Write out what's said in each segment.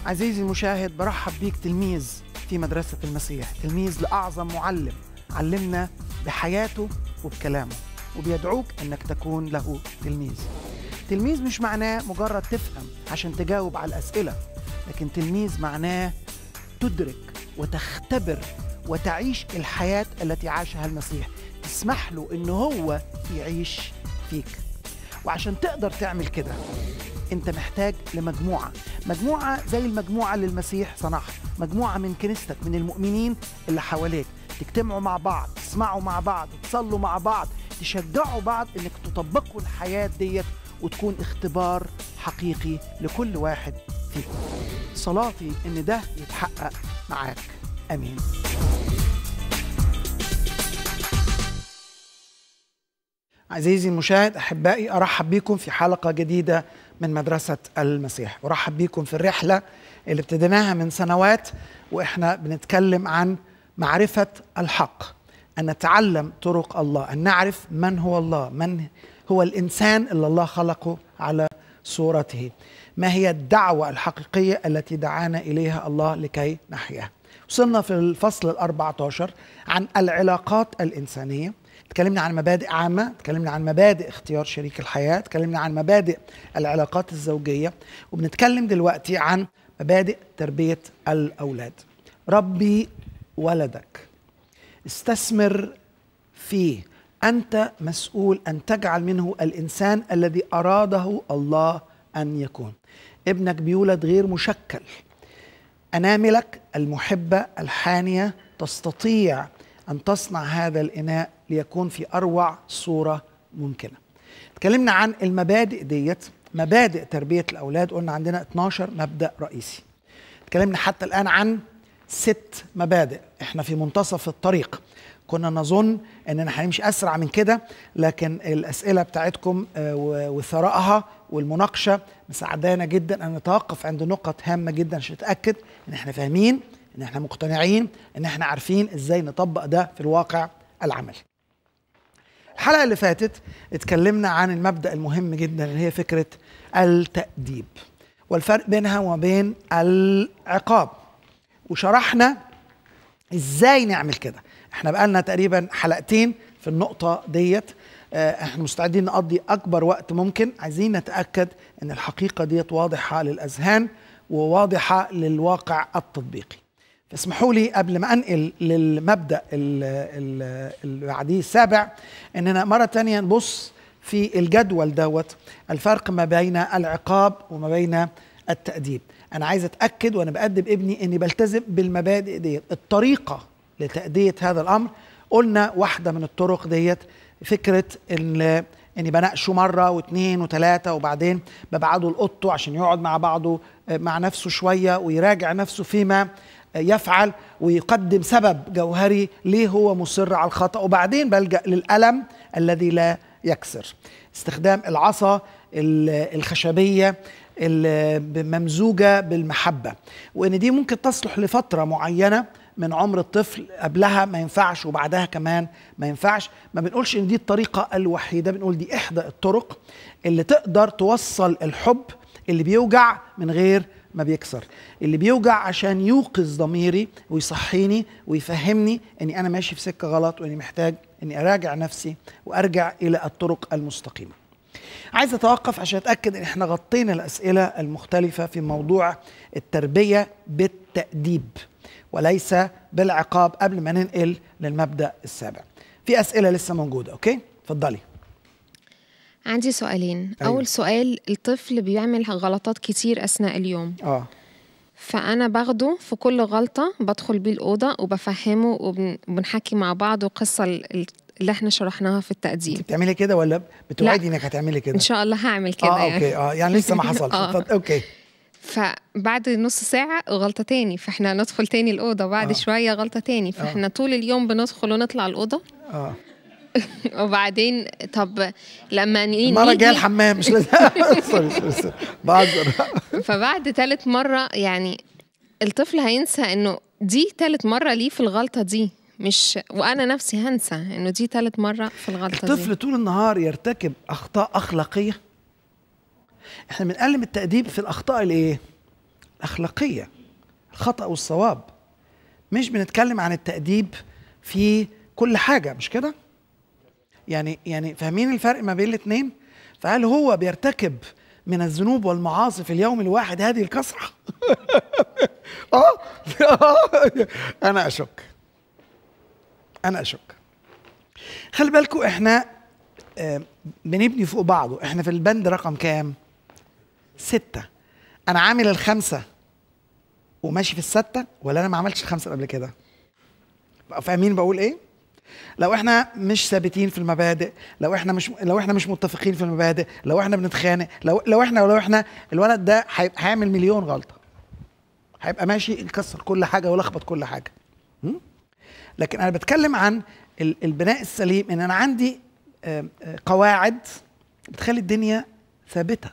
عزيزي المشاهد برحب بيك تلميذ في مدرسة المسيح تلميذ لأعظم معلم علمنا بحياته وبكلامه وبيدعوك أنك تكون له تلميذ تلميذ مش معناه مجرد تفهم عشان تجاوب على الأسئلة لكن تلميذ معناه تدرك وتختبر وتعيش الحياة التي عاشها المسيح تسمح له أنه هو يعيش فيك وعشان تقدر تعمل كده انت محتاج لمجموعة مجموعة زي المجموعة اللي المسيح صنعها مجموعة من كنيستك من المؤمنين اللي حواليك تجتمعوا مع بعض تسمعوا مع بعض تصلوا مع بعض تشجعوا بعض انك تطبقوا الحياة ديت وتكون اختبار حقيقي لكل واحد فيكم صلاتي ان ده يتحقق معاك امين عزيزي المشاهد احبائي ارحب بكم في حلقه جديده من مدرسه المسيح ارحب بكم في الرحله اللي ابتديناها من سنوات واحنا بنتكلم عن معرفه الحق ان نتعلم طرق الله ان نعرف من هو الله من هو الانسان اللي الله خلقه على صورته ما هي الدعوه الحقيقيه التي دعانا اليها الله لكي نحياها وصلنا في الفصل ال14 عن العلاقات الانسانيه تكلمنا عن مبادئ عامة تكلمنا عن مبادئ اختيار شريك الحياة تكلمنا عن مبادئ العلاقات الزوجية وبنتكلم دلوقتي عن مبادئ تربية الأولاد ربي ولدك استثمر فيه أنت مسؤول أن تجعل منه الإنسان الذي أراده الله أن يكون ابنك بيولد غير مشكل أناملك المحبة الحانية تستطيع أن تصنع هذا الإناء ليكون في أروع صورة ممكنة تكلمنا عن المبادئ ديت مبادئ تربية الأولاد قلنا عندنا 12 مبدأ رئيسي تكلمنا حتى الآن عن ست مبادئ احنا في منتصف الطريق كنا نظن اننا هنمشي اسرع من كده لكن الاسئله بتاعتكم وثرائها والمناقشه مساعدانا جدا ان نتوقف عند نقط هامه جدا عشان نتاكد ان احنا فاهمين ان احنا مقتنعين ان احنا عارفين ازاي نطبق ده في الواقع العملي الحلقه اللي فاتت اتكلمنا عن المبدا المهم جدا اللي هي فكره التاديب والفرق بينها وبين العقاب وشرحنا ازاي نعمل كده احنا بقالنا تقريبا حلقتين في النقطه ديت احنا مستعدين نقضي اكبر وقت ممكن عايزين نتاكد ان الحقيقه ديت واضحه للاذهان وواضحه للواقع التطبيقي فاسمحوا لي قبل ما انقل للمبدا اللي بعديه السابع اننا مره تانية نبص في الجدول دوت الفرق ما بين العقاب وما بين التأديب أنا عايز أتأكد وأنا بأدب ابني إني بلتزم بالمبادئ ديت الطريقة لتأدية هذا الأمر قلنا واحدة من الطرق ديت فكرة إن اني بناقشه مره واثنين وثلاثه وبعدين ببعده لاوضته عشان يقعد مع بعضه مع نفسه شويه ويراجع نفسه فيما يفعل ويقدم سبب جوهري ليه هو مصر على الخطا وبعدين بلجا للالم الذي لا يكسر استخدام العصا الخشبيه الممزوجه بالمحبه وان دي ممكن تصلح لفتره معينه من عمر الطفل قبلها ما ينفعش وبعدها كمان ما ينفعش ما بنقولش ان دي الطريقه الوحيده بنقول دي احدى الطرق اللي تقدر توصل الحب اللي بيوجع من غير ما بيكسر اللي بيوجع عشان يوقظ ضميري ويصحيني ويفهمني اني انا ماشي في سكه غلط واني محتاج اني اراجع نفسي وارجع الى الطرق المستقيمه عايز اتوقف عشان اتاكد ان احنا غطينا الاسئله المختلفه في موضوع التربيه بالتاديب وليس بالعقاب قبل ما ننقل للمبدا السابع في اسئله لسه موجوده اوكي اتفضلي عندي سؤالين أيوة. اول سؤال الطفل بيعمل غلطات كتير اثناء اليوم اه فانا باخده في كل غلطه بدخل بيه الاوضه وبفهمه وبنحكي مع بعض وقصه اللي احنا شرحناها في التقديم بتعملي كده ولا بتوعدي انك هتعملي كده ان شاء الله هعمل كده اه اوكي اه يعني لسه ما حصلش آه. اوكي فبعد نص ساعة غلطة تاني فاحنا ندخل تاني الأوضة بعد آه. شوية غلطة تاني فاحنا آه. طول اليوم بندخل ونطلع الأوضة اه وبعدين طب لما نيجي مرة جاية الحمام مش لازم سوري سوري سوري بهزر فبعد تالت مرة يعني الطفل هينسى انه دي تالت مرة ليه في الغلطة دي مش وانا نفسي هنسى انه دي تالت مرة في الغلطة الطفل دي طول النهار يرتكب اخطاء اخلاقيه احنا بنقلم التأديب في الاخطاء الايه الاخلاقيه الخطا والصواب مش بنتكلم عن التاديب في كل حاجه مش كده يعني يعني فاهمين الفرق ما بين الاثنين فهل هو بيرتكب من الذنوب والمعاصي في اليوم الواحد هذه الكثره اه انا اشك انا اشك خلي بالكم احنا آه، بنبني فوق بعضه احنا في البند رقم كام ستة انا عامل الخمسة وماشي في الستة ولا انا ما عملتش الخمسة قبل كده بقى فاهمين بقول ايه لو احنا مش ثابتين في المبادئ لو احنا مش لو احنا مش متفقين في المبادئ لو احنا بنتخانق لو لو احنا لو احنا الولد ده هيبقى هيعمل مليون غلطه هيبقى ماشي يكسر كل حاجه ويلخبط كل حاجه م? لكن انا بتكلم عن ال- البناء السليم ان انا عندي آم، آه، قواعد بتخلي الدنيا ثابته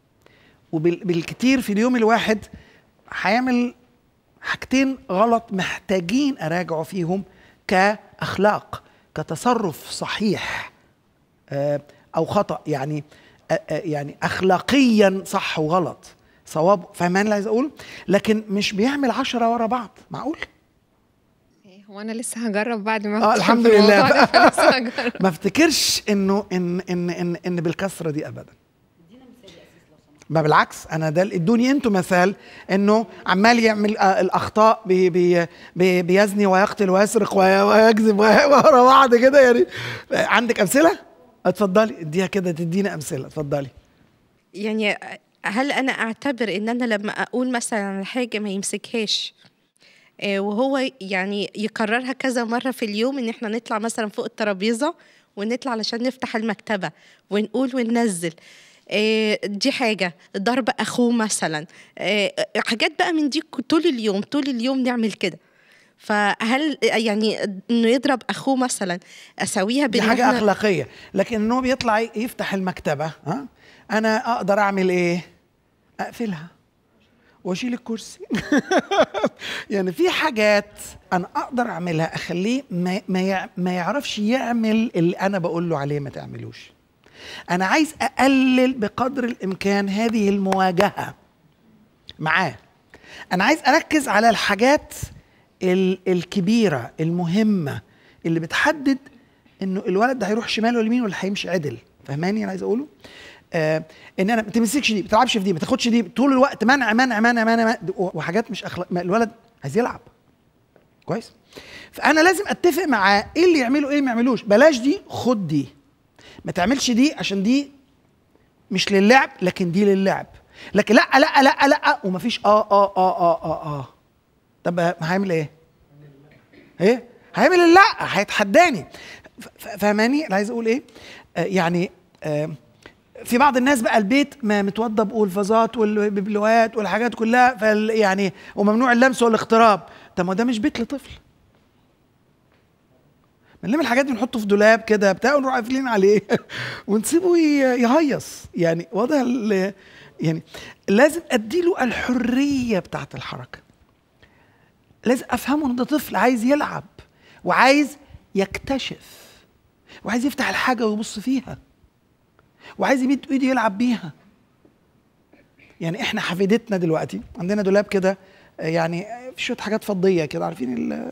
وبالكتير في اليوم الواحد هيعمل حاجتين غلط محتاجين اراجعه فيهم كاخلاق كتصرف صحيح آه، او خطا يعني آه، آه، يعني اخلاقيا صح وغلط صواب فاهمان اللي عايز اقول لكن مش بيعمل عشرة ورا بعض معقول هو انا لسه هجرب بعد ما اه أدخل الحمد في الموضوع لله ده، فلسه هجرب ما افتكرش انه ان ان ان ان بالكثره دي ابدا ما بالعكس انا ده ادوني انتوا مثال انه عمال يعمل آه، الاخطاء بي بي بي بيزني ويقتل ويسرق وي- ويكذب وي- ورا بعض كده يعني آه، عندك امثله؟ اتفضلي اديها كده تدينا امثله اتفضلي يعني هل انا اعتبر ان انا لما اقول مثلا على حاجه ما يمسكهاش آه، وهو يعني يكررها كذا مره في اليوم ان احنا نطلع مثلا فوق الترابيزه ونطلع علشان نفتح المكتبه ونقول وننزل آه، دي حاجة ضرب أخوه مثلا آه، حاجات بقى من دي طول اليوم طول اليوم نعمل كده فهل يعني انه يضرب اخوه مثلا اسويها دي بإن حاجه إحنا- اخلاقيه لكن انه بيطلع يفتح المكتبه ها انا اقدر اعمل ايه اقفلها واشيل الكرسي يعني في حاجات انا اقدر اعملها اخليه ما ما يع- ما يعرفش يعمل اللي انا بقول له عليه ما تعملوش انا عايز اقلل بقدر الامكان هذه المواجهه معاه انا عايز اركز على الحاجات ال- الكبيره المهمه اللي بتحدد انه الولد ده هيروح شمال ولا يمين ولا هيمشي عدل فاهماني انا عايز اقوله آه ان انا ما تمسكش دي ما تلعبش في دي ما تاخدش دي طول الوقت منع منع منع منع, منع وحاجات مش اخلاق ما الولد عايز يلعب كويس فانا لازم اتفق معاه ايه اللي يعمله ايه ما يعملوش بلاش دي خد دي ما تعملش دي عشان دي مش للعب لكن دي للعب لكن لا لا لا لا ومفيش اه اه اه اه اه اه طب هيعمل ايه؟ ايه؟ هيعمل لا هيتحداني ف- ف- فاهماني؟ انا عايز اقول ايه؟ آه يعني آه في بعض الناس بقى البيت ما متوضب والفازات والبيبلوهات والحاجات كلها فال يعني وممنوع اللمس والاقتراب طب ما ده مش بيت لطفل بنلم الحاجات دي نحطه في دولاب كده بتاع ونروح قافلين عليه ونسيبه ي- يهيص يعني واضح ال- يعني لازم اديله الحريه بتاعت الحركه لازم افهمه ان ده طفل عايز يلعب وعايز يكتشف وعايز يفتح الحاجه ويبص فيها وعايز يمد ايده يلعب بيها يعني احنا حفيدتنا دلوقتي عندنا دولاب كده آه، يعني آه، في شويه حاجات فضيه كده عارفين ال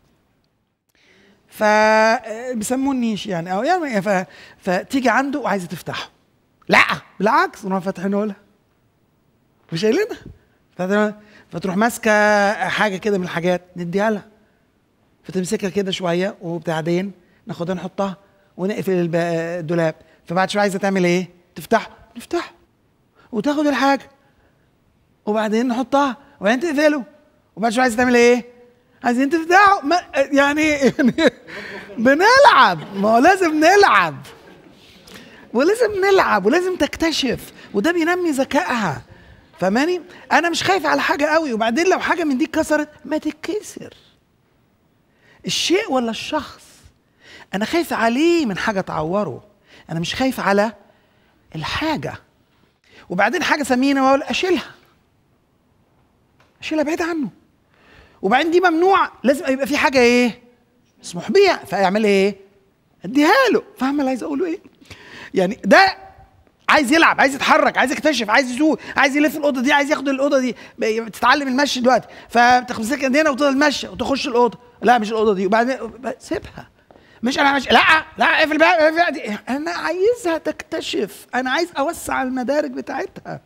ف آه، بيسموه النيش يعني او يعني ف... فتيجي عنده وعايزه تفتحه لا بالعكس نروح فاتحينه لها مش قايلينها فتروح- فتروح ماسكه حاجه كده من الحاجات نديها لها فتمسكها كده شويه وبعدين ناخدها نحطها ونقفل الب- الدولاب فبعد شويه عايزه تعمل ايه؟ تفتحه نفتحه وتاخد الحاجه وبعدين نحطها وبعدين تقفله وبعد شويه عايزه تعمل ايه؟ عايزين تفتحوا ما يعني يعني بنلعب ما هو لازم نلعب ولازم نلعب ولازم تكتشف وده بينمي ذكائها فاهماني انا مش خايف على حاجه قوي وبعدين لو حاجه من دي اتكسرت ما تتكسر الشيء ولا الشخص انا خايف عليه من حاجه تعوره انا مش خايف على الحاجه وبعدين حاجه ثمينه واقول اشيلها اشيلها بعيد عنه وبعدين دي ممنوع لازم يبقى في حاجه ايه مسموح بيها فاعمل ايه اديها له فاهم اللي عايز اقوله ايه يعني ده عايز يلعب عايز يتحرك عايز يكتشف عايز يزور عايز يلف الاوضه دي عايز ياخد الاوضه دي ب- تتعلم المشي دلوقتي فتمسك هنا وتفضل ماشي وتخش الاوضه لا مش الاوضه دي وبعدين سيبها مش انا مش لا لا اقفل بقى اقفل بقى دي. انا عايزها تكتشف انا عايز اوسع المدارك بتاعتها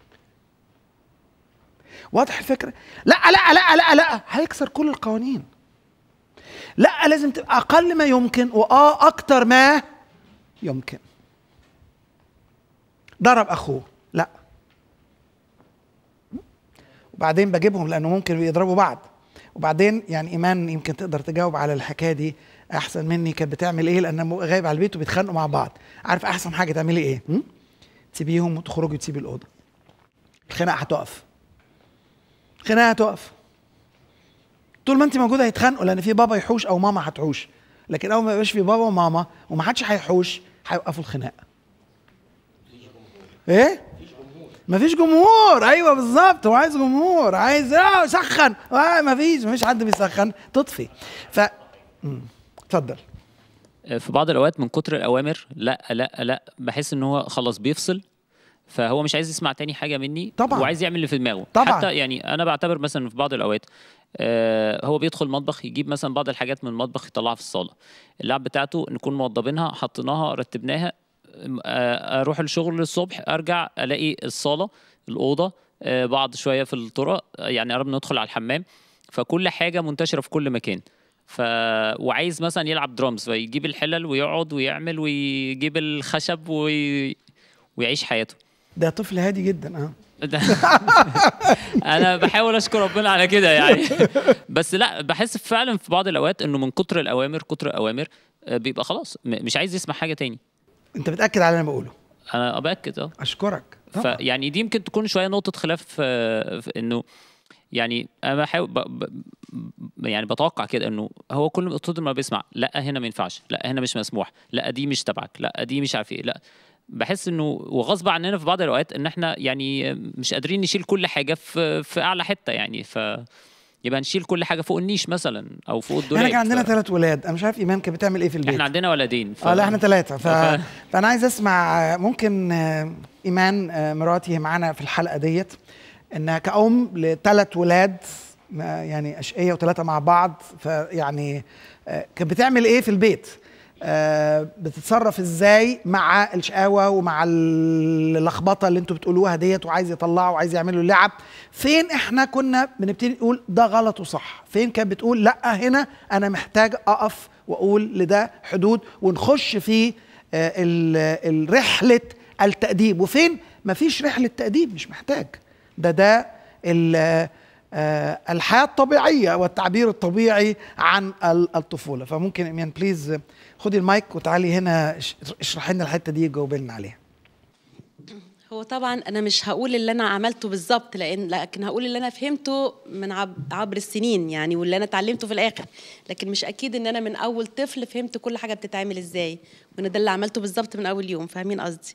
واضح الفكره لا لا لا لا لا هيكسر كل القوانين لا لازم تبقى اقل ما يمكن واه اكتر ما يمكن ضرب اخوه لا وبعدين بجيبهم لانه ممكن يضربوا بعض وبعدين يعني ايمان يمكن تقدر تجاوب على الحكايه دي احسن مني كانت بتعمل ايه لان غايب على البيت وبيتخانقوا مع بعض عارف احسن حاجه تعملي ايه م? تسيبيهم وتخرجي تسيبي الاوضه الخناقه هتقف الخناقه هتقف طول ما انت موجوده هيتخانقوا لان في بابا يحوش او ماما هتحوش لكن اول ما يبقاش في بابا وماما وما حدش هيحوش هيوقفوا الخناقه ايه مفيش جمهور ايوه بالظبط هو عايز جمهور عايز اه سخن اه مفيش مفيش حد بيسخن تطفي ف مم. اتفضل في بعض الاوقات من كتر الاوامر لا لا لا بحس ان هو خلاص بيفصل فهو مش عايز يسمع تاني حاجه مني طبعاً. وعايز يعمل اللي في دماغه طبعاً. حتى يعني انا بعتبر مثلا في بعض الاوقات آه هو بيدخل المطبخ يجيب مثلا بعض الحاجات من المطبخ يطلعها في الصاله اللعب بتاعته نكون موضبينها حطيناها رتبناها آه اروح الشغل الصبح ارجع الاقي الصاله الاوضه آه بعض شويه في الطرق آه، يعني قربنا ندخل على الحمام فكل حاجه منتشره في كل مكان ف وعايز مثلا يلعب درامز فيجيب الحلل ويقعد ويعمل ويجيب الخشب وي... ويعيش حياته ده طفل هادي جدا اه ده- انا بحاول اشكر ربنا على كده يعني بس لا بحس فعلا في بعض الاوقات انه من كتر الاوامر كتر الاوامر آه، بيبقى خلاص م- مش عايز يسمع حاجه تاني انت بتاكد على اللي انا بقوله انا باكد اه اشكرك طبعا. فيعني دي يمكن تكون شويه نقطه خلاف آه، في انه يعني انا بحاول ب... ب... يعني بتوقع كده انه هو كل قصته ما بيسمع لا هنا ما ينفعش لا هنا مش مسموح لا دي مش تبعك لا دي مش عارف ايه لا بحس انه وغصب عننا في بعض الاوقات ان احنا يعني مش قادرين نشيل كل حاجه في في اعلى حته يعني ف يبقى نشيل كل حاجه فوق النيش مثلا او فوق الدولاب احنا كان عندنا ف... ثلاث ولاد انا مش عارف ايمان كانت بتعمل ايه في البيت احنا عندنا ولدين ف... اه لا احنا ثلاثة ف... ف- فأنا عايز أسمع آه، ممكن آه، إيمان آه، مراتي هي معانا في الحلقة ديت إنها كأم لثلاث ولاد آه، يعني أشقية وثلاثة مع بعض فيعني آه، كانت بتعمل إيه في البيت؟ آه، بتتصرف ازاي مع الشقاوه ومع اللخبطه اللي انتوا بتقولوها ديت وعايز يطلعوا وعايز يعملوا لعب فين احنا كنا بنبتدي نقول ده غلط وصح فين كانت بتقول لا هنا انا محتاج اقف واقول لده حدود ونخش في آه، ال- ال- رحله التاديب وفين مفيش رحله تاديب مش محتاج ده ده ال- آه، الحياه الطبيعيه والتعبير الطبيعي عن ال- الطفوله فممكن ايمان بليز آه، خدي المايك وتعالي هنا اش- اشرحي لنا الحته دي وجاوبي لنا عليها هو طبعا انا مش هقول اللي انا عملته بالظبط لان لكن هقول اللي انا فهمته من عب عبر السنين يعني واللي انا اتعلمته في الاخر لكن مش اكيد ان انا من اول طفل فهمت كل حاجه بتتعمل ازاي وان ده اللي عملته بالظبط من اول يوم فاهمين قصدي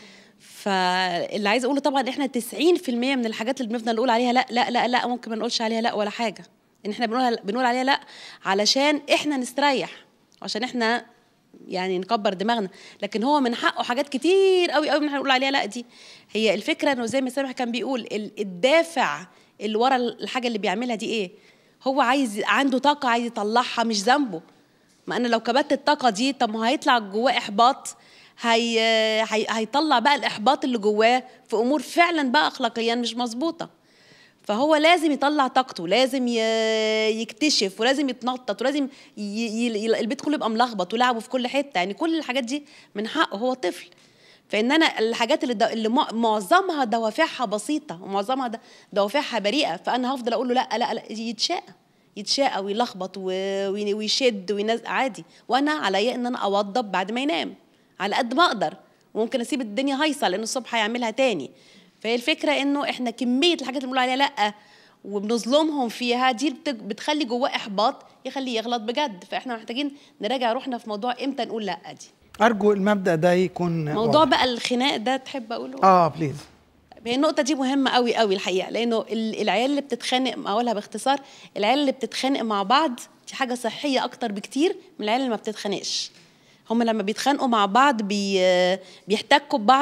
فاللي عايز اقوله طبعا احنا 90% من الحاجات اللي بنفضل نقول عليها لا لا لا لا ممكن ما نقولش عليها لا ولا حاجه ان احنا بنقول بنقول عليها لا علشان احنا نستريح عشان احنا يعني نكبر دماغنا لكن هو من حقه حاجات كتير قوي قوي ان احنا نقول عليها لا دي هي الفكره انه زي ما سامح كان بيقول ال- الدافع اللي ورا الحاجه اللي بيعملها دي ايه هو عايز عنده طاقه عايز يطلعها مش ذنبه ما انا لو كبت الطاقه دي طب ما هيطلع جواه احباط هي... هي... هيطلع بقى الاحباط اللي جواه في امور فعلا بقى اخلاقيا مش مظبوطه فهو لازم يطلع طاقته لازم ي... يكتشف ولازم يتنطط ولازم ي... ي... البيت كله يبقى ملخبط ولعبه في كل حته يعني كل الحاجات دي من حقه هو طفل فان انا الحاجات اللي, دو... اللي مع- معظمها دوافعها بسيطه ومعظمها د- دوافعها بريئه فانا هفضل اقول له لا لا لا يتشاء يتشاء ويلخبط و... وي- ويشد وينزل عادي وانا عليا ان انا اوضب بعد ما ينام على قد ما اقدر وممكن اسيب الدنيا هايصه لان الصبح هيعملها تاني فهي الفكره انه احنا كميه الحاجات اللي بنقول عليها لا وبنظلمهم فيها دي بت- بتخلي جواه احباط يخليه يغلط بجد فاحنا محتاجين نراجع روحنا في موضوع امتى نقول لا دي ارجو المبدا ده يكون موضوع واضح. بقى الخناق ده تحب اقوله اه بليز هي النقطة دي مهمة قوي قوي الحقيقة لأنه ال- العيال اللي بتتخانق أقولها باختصار العيال اللي بتتخانق مع بعض دي حاجة صحية أكتر بكتير من العيال اللي ما بتتخانقش هم لما بيتخانقوا مع بعض بي بيحتكوا ببعض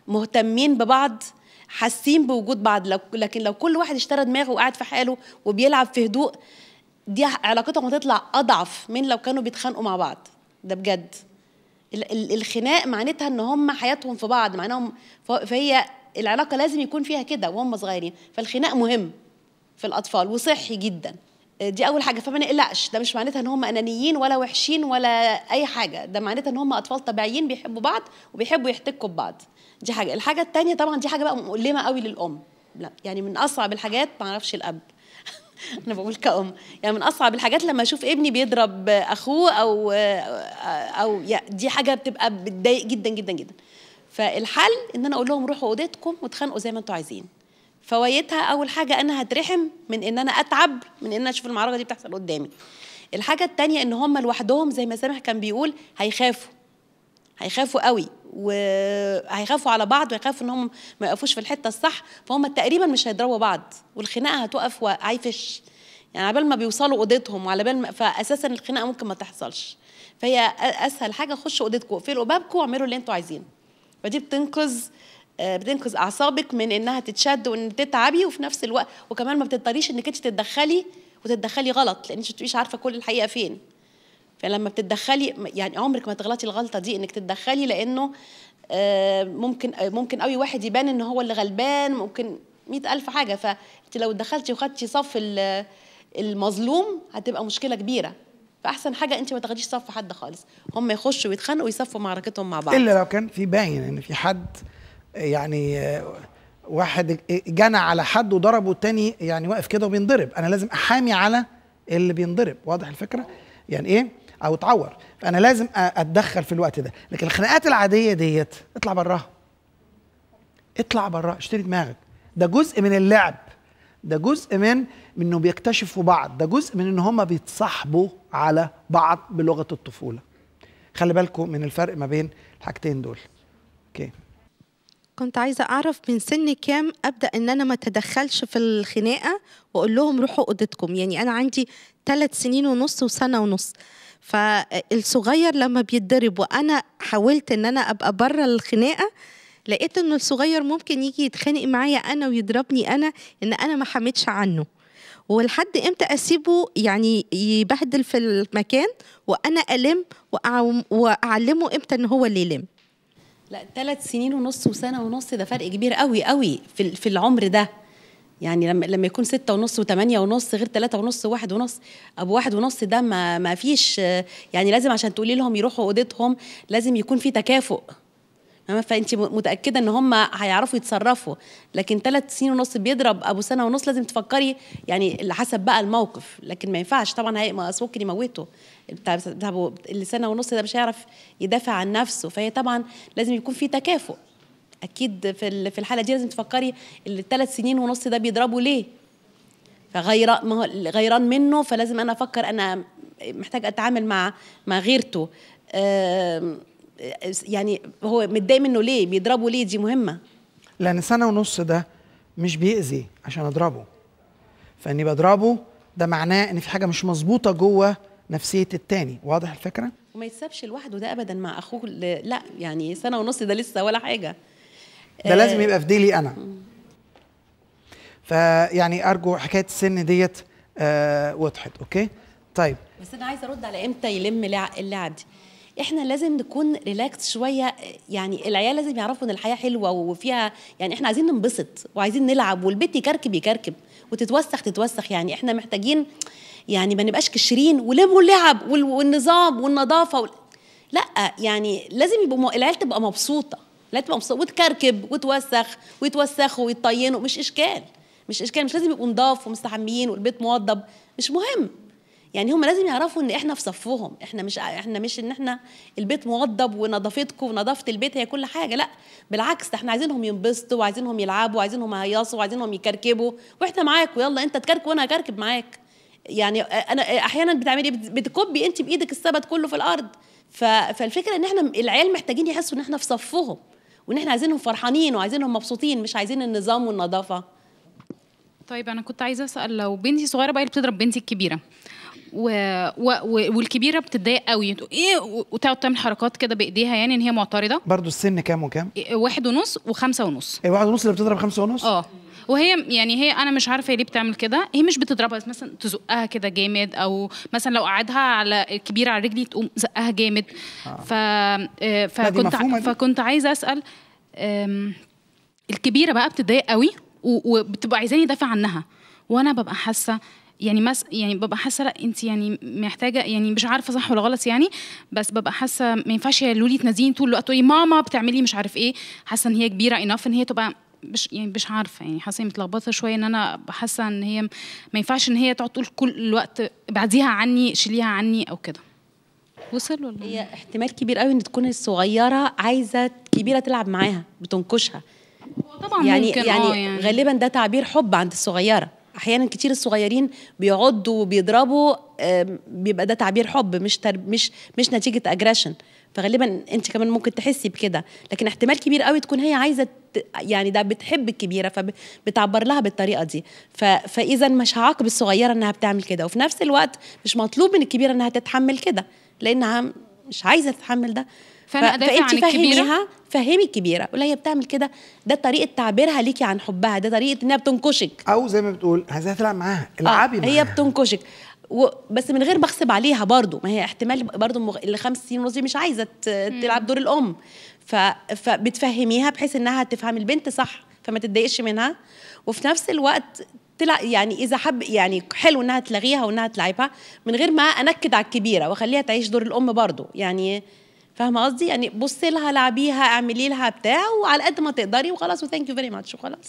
مهتمين ببعض حاسين بوجود بعض لو لكن لو كل واحد اشترى دماغه وقاعد في حاله وبيلعب في هدوء دي علاقتهم هتطلع اضعف من لو كانوا بيتخانقوا مع بعض ده بجد ال- ال- الخناق معناتها ان هم حياتهم في بعض معناهم ف- فهي العلاقه لازم يكون فيها كده وهم صغيرين فالخناق مهم في الاطفال وصحي جدا دي اول حاجه فما نقلقش ده مش معناتها ان هم انانيين ولا وحشين ولا اي حاجه ده معناتها ان هم اطفال طبيعيين بيحبوا بعض وبيحبوا يحتكوا ببعض دي حاجه الحاجه التانية طبعا دي حاجه بقى مؤلمه قوي للام لا يعني من اصعب الحاجات ما اعرفش الاب انا بقول كأم يعني من اصعب الحاجات لما اشوف ابني بيضرب اخوه او او يعني دي حاجه بتبقى بتضايق جدا جدا جدا فالحل ان انا اقول لهم روحوا اوضتكم واتخانقوا زي ما انتوا عايزين فوائدها اول حاجه انا هترحم من ان انا اتعب من ان انا اشوف المعركه دي بتحصل قدامي الحاجه التانية ان هم لوحدهم زي ما سامح كان بيقول هيخافوا هيخافوا قوي وهيخافوا على بعض ويخافوا ان هم ما يقفوش في الحته الصح فهم تقريبا مش هيضربوا بعض والخناقه هتقف وهيفش يعني على بال ما بيوصلوا اوضتهم وعلى بال ما فاساسا الخناقه ممكن ما تحصلش فهي اسهل حاجه خشوا اوضتكم اقفلوا بابكم واعملوا اللي انتوا عايزينه فدي بتنقذ آه، بتنقذ اعصابك من انها تتشد وان تتعبي وفي نفس الوقت وكمان ما بتضطريش انك انت تتدخلي وتتدخلي غلط لان انت ما بتبقيش عارفه كل الحقيقه فين فلما بتتدخلي يعني عمرك ما تغلطي الغلطه دي انك تتدخلي لانه آه، ممكن آه، ممكن قوي واحد يبان ان هو اللي غلبان ممكن مئة ألف حاجة فأنت لو اتدخلتي وخدتي صف ال- المظلوم هتبقى مشكلة كبيرة فأحسن حاجة أنت ما تاخديش صف حد خالص هم يخشوا ويتخانقوا ويصفوا معركتهم مع بعض الا لو كان في باين ان في حد يعني آه، واحد جنى على حد وضربه التاني يعني واقف كده وبينضرب انا لازم احامي على اللي بينضرب واضح الفكره يعني ايه او اتعور فانا لازم أ- اتدخل في الوقت ده لكن الخناقات العاديه ديت اطلع براها اطلع براها اشتري دماغك ده جزء من اللعب ده جزء من من انه بيكتشفوا بعض ده جزء من ان هم بيتصاحبوا على بعض بلغه الطفوله خلي بالكم من الفرق ما بين الحاجتين دول اوكي كنت عايزة أعرف من سن كام أبدأ إن أنا ما أتدخلش في الخناقة وأقول لهم روحوا أوضتكم يعني أنا عندي ثلاث سنين ونص وسنة ونص فالصغير لما بيتضرب وأنا حاولت إن أنا أبقى بره الخناقة لقيت إنه الصغير ممكن يجي يتخانق معايا أنا ويضربني أنا إن أنا ما حميتش عنه ولحد امتى اسيبه يعني يبهدل في المكان وانا الم وأعم- واعلمه امتى ان هو اللي يلم لا ثلاث سنين ونص وسنة ونص ده فرق كبير قوي قوي في ال- في العمر ده يعني لما لما يكون ستة ونص وثمانية ونص غير ثلاثة ونص وواحد ونص أبو واحد ونص ده ما ما فيش آه، يعني لازم عشان تقولي لهم يروحوا أوضتهم لازم يكون في تكافؤ فاهمة؟ فانت م- متاكده ان هم هيعرفوا يتصرفوا لكن ثلاث سنين ونص بيضرب ابو سنه ونص لازم تفكري يعني اللي حسب بقى الموقف لكن ما ينفعش طبعا هي ما أصل ممكن يموته بتاع بتاع أبو- اللي سنه ونص ده مش هيعرف يدافع عن نفسه فهي طبعا لازم يكون في تكافؤ اكيد في ال- في الحاله دي لازم تفكري اللي الثلاث سنين ونص ده بيضربوا ليه فغير ما هو غيران منه فلازم انا افكر انا محتاج اتعامل مع مع غيرته آم، يعني هو متضايق منه ليه بيضربه ليه دي مهمه لان سنه ونص ده مش بيأذي عشان اضربه فاني بضربه ده معناه ان في حاجه مش مظبوطه جوه نفسيه التاني واضح الفكره وما يتسابش لوحده ده ابدا مع اخوه ل- لا يعني سنه ونص ده لسه ولا حاجه ده آه، لازم يبقى في ديلي انا فيعني ارجو حكايه السن ديت آه وضحت اوكي طيب بس انا عايزه ارد على امتى يلم لع- اللعب دي احنا لازم نكون ريلاكس شويه يعني العيال لازم يعرفوا ان الحياه حلوه وفيها يعني احنا عايزين ننبسط وعايزين نلعب والبيت يكركب يكركب وتتوسخ تتوسخ يعني احنا محتاجين يعني ما نبقاش كشرين ولموا اللعب وال- والنظام والنظافه وال... لا يعني لازم يبقوا م... العيال تبقى مبسوطه لا تبقى مبسوطه وتكركب وتوسخ ويتوسخوا ويطينوا مش اشكال مش اشكال مش لازم يبقوا نضاف ومستحميين والبيت موضب مش مهم يعني هم لازم يعرفوا ان احنا في صفهم احنا مش احنا مش ان احنا البيت موضب ونظافتكم ونظافه البيت هي كل حاجه لا بالعكس ده احنا عايزينهم ينبسطوا وعايزينهم يلعبوا وعايزينهم يهيصوا وعايزينهم يكركبوا واحنا معاكم يلا انت تكركب وانا هكركب معاك يعني انا احيانا بتعملي إيه؟ بت- بتكبي انت بايدك السبت كله في الارض ف- فالفكره ان احنا العيال محتاجين يحسوا ان احنا في صفهم وان احنا عايزينهم فرحانين وعايزينهم مبسوطين مش عايزين النظام والنظافه طيب انا كنت عايزه اسال لو بنتي صغيره بقى اللي بتضرب بنتي الكبيره و... و... و... والكبيره بتتضايق قوي تقول ايه و- وتقعد تعمل حركات كده بايديها يعني ان هي معترضه برضو السن كام وكام إيه، واحد ونص وخمسة ونص ايه واحد ونص اللي بتضرب خمسة ونص اه وهي يعني هي انا مش عارفه هي ليه بتعمل كده هي مش بتضربها بس مثلا تزقها كده جامد او مثلا لو قعدها على الكبيره على رجلي تقوم زقها جامد ف آه، فكنت مفهومة ع- دي. فكنت عايزه اسال آم، الكبيره بقى بتتضايق قوي و- وبتبقى عايزاني ادافع عنها وانا ببقى حاسه يعني مس يعني ببقى حاسه لا انت يعني محتاجه يعني مش عارفه صح ولا غلط يعني بس ببقى حاسه ما ينفعش يا لولي تناديني طول الوقت تقولي ماما بتعملي مش عارف ايه حاسه ان هي كبيره انف ان هي تبقى مش يعني مش عارفه يعني حاسه إني متلخبطه شويه ان انا حاسه ان هي ما ينفعش ان هي تقعد تقول كل الوقت بعديها عني شيليها عني او كده وصل ولا هي احتمال كبير قوي ان تكون الصغيره عايزه كبيره تلعب معاها بتنكشها طبعا يعني ممكن يعني, اه يعني غالبا ده تعبير حب عند الصغيره احيانا كتير الصغيرين بيعضوا وبيضربوا آم، بيبقى ده تعبير حب مش تر... مش مش نتيجه اجريشن فغالبا انت كمان ممكن تحسي بكده لكن احتمال كبير قوي تكون هي عايزه ت... يعني ده بتحب الكبيره فبتعبر لها بالطريقه دي ف... فاذا مش هعاقب الصغيره انها بتعمل كده وفي نفس الوقت مش مطلوب من الكبيره انها تتحمل كده لانها مش عايزه تتحمل ده فأنا أدافع عن فأنت الكبيرة؟ فهميها فهمي الكبيره قولها هي بتعمل كده ده طريقه تعبيرها ليكي عن حبها ده طريقه انها بتنكشك او زي ما بتقول عايزاها تلعب معاها العبي آه معاها هي بتنكشك و... بس من غير ما اغصب عليها برضو ما هي احتمال برضو مغ... اللي خمس سنين ونص دي مش عايزه ت... تلعب دور الام ف... فبتفهميها بحيث انها تفهم البنت صح فما تتضايقش منها وفي نفس الوقت تلع... يعني اذا حب يعني حلو انها تلغيها وانها تلعبها من غير ما انكد على الكبيره واخليها تعيش دور الام برضو يعني فاهمه قصدي يعني بصي لها لعبيها اعملي لها بتاع وعلى قد ما تقدري وخلاص وثانك يو فيري ماتش وخلاص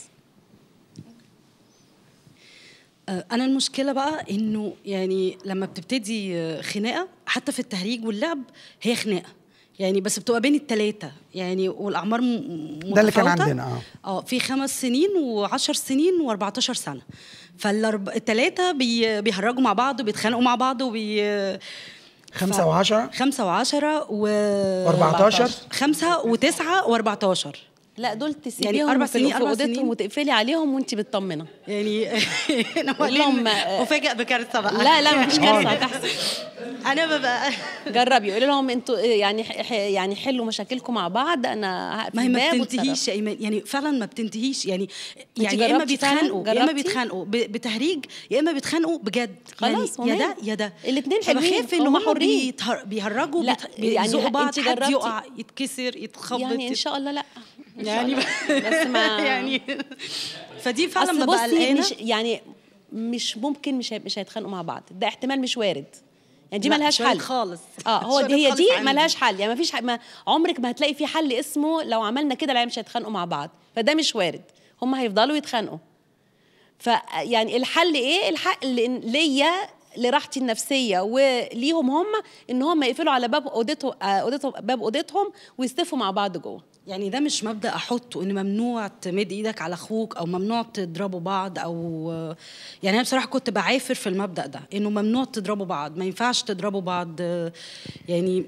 آه، انا المشكله بقى انه يعني لما بتبتدي آه، خناقه حتى في التهريج واللعب هي خناقه يعني بس بتبقى بين الثلاثه يعني والاعمار م- م- ده اللي كان متفاوتة. عندنا، اه. اه في خمس سنين و10 سنين و14 سنه فالثلاثه بي بيهرجوا مع بعض وبيتخانقوا مع بعض وبي خمسة وعشرة خمسة وعشرة و و14 خمسة وتسعة واربعتاشر لا دول يعني تسيبيهم أربع في, سنين، في أربع اوضتهم سنين. وتقفلي عليهم وانت بتطمنه يعني انا قول لهم، وبعدين آه، افاجئ بكارثه بقى لا لا مفيش كارثه هتحصل انا ببقى جربي قولي لهم انتوا يعني ح- يعني حلوا مشاكلكم مع بعض انا هقفل ما هي ما الباب بتنتهيش يا ايمان يعني فعلا ما بتنتهيش يعني يعني يا جربتي اما بيتخانقوا فعلاً؟ يا اما جربتي؟ بيتخانقوا ب- بتهريج يا اما بيتخانقوا بجد خلاص، يعني يا وماله؟ ده يا ده الاتنين حلوين، فبخاف ان هما هم حرين. بيتهر- بيهرجوا لا، بيت- يعني بيزقوا بعض انتي حد جربتي؟ يقع يتكسر يتخبط يعني ان يت- شاء الله لا إن شاء يعني الله. بس ما يعني فدي فعلا اصل ببقى بصي قلقانه مش يعني مش ممكن مش هي- مش هيتخانقوا مع بعض ده احتمال مش وارد يعني دي لا، ملهاش مش وارد حل خالص. اه هو مش دي وارد هي خالص دي عندي. ملهاش حل يعني مفيش ح- ما عمرك ما هتلاقي في حل اسمه لو عملنا كده العيال مش هيتخانقوا مع بعض فده مش وارد هم هيفضلوا يتخانقوا فيعني الحل ايه الحل إن- ليا لراحتي النفسيه وليهم هم ان هم يقفلوا على باب اوضتهم آه، اوضتهم باب اوضتهم ويصطفوا مع بعض جوه يعني ده مش مبدا احطه ان ممنوع تمد ايدك على اخوك او ممنوع تضربوا بعض او يعني انا بصراحه كنت بعافر في المبدا ده انه ممنوع تضربوا بعض ما ينفعش تضربوا بعض يعني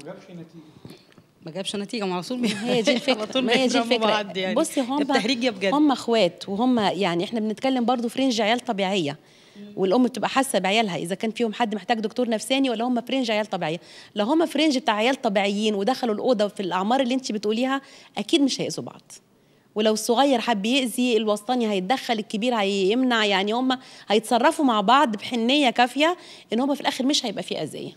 ما جابش نتيجه ما على طول بي- هي دي على الفكره طول ما هي دي بيضربوا الفكره بعض يعني بصي هم التهريج يا بجد هم اخوات وهم يعني احنا بنتكلم برضو في رينج عيال طبيعيه والام بتبقى حاسه بعيالها اذا كان فيهم حد محتاج دكتور نفساني ولا هم في رينج عيال طبيعيه لو هم في رينج بتاع عيال طبيعيين ودخلوا الاوضه في الاعمار اللي انت بتقوليها اكيد مش هيأذوا بعض ولو الصغير حب يأذي الوسطاني هيتدخل الكبير هيمنع يعني هم هيتصرفوا مع بعض بحنيه كافيه ان هم في الاخر مش هيبقى في اذيه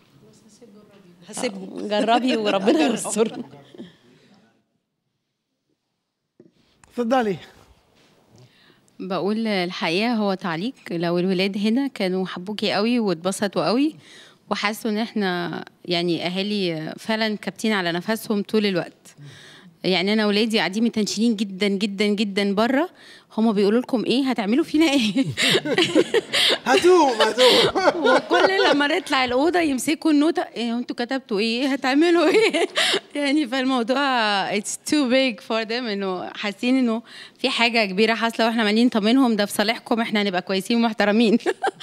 هسيبهم جربي وربنا يستر اتفضلي بقول الحقيقة هو تعليق لو الولاد هنا كانوا حبوكي قوي واتبسطوا قوي وحسوا ان احنا يعني اهالي فعلا كابتين على نفسهم طول الوقت يعني انا ولادي قاعدين متنشنين جدا جدا جدا بره هما بيقولوا لكم ايه هتعملوا فينا ايه هاتوهم هاتوهم وكل لما نطلع الاوضه يمسكوا النوتة ايه انتوا كتبتوا ايه هتعملوا ايه يعني فالموضوع it's too big for them انه حاسين انه في حاجه كبيره حاصله واحنا عمالين نطمنهم ده في صالحكم احنا هنبقى كويسين ومحترمين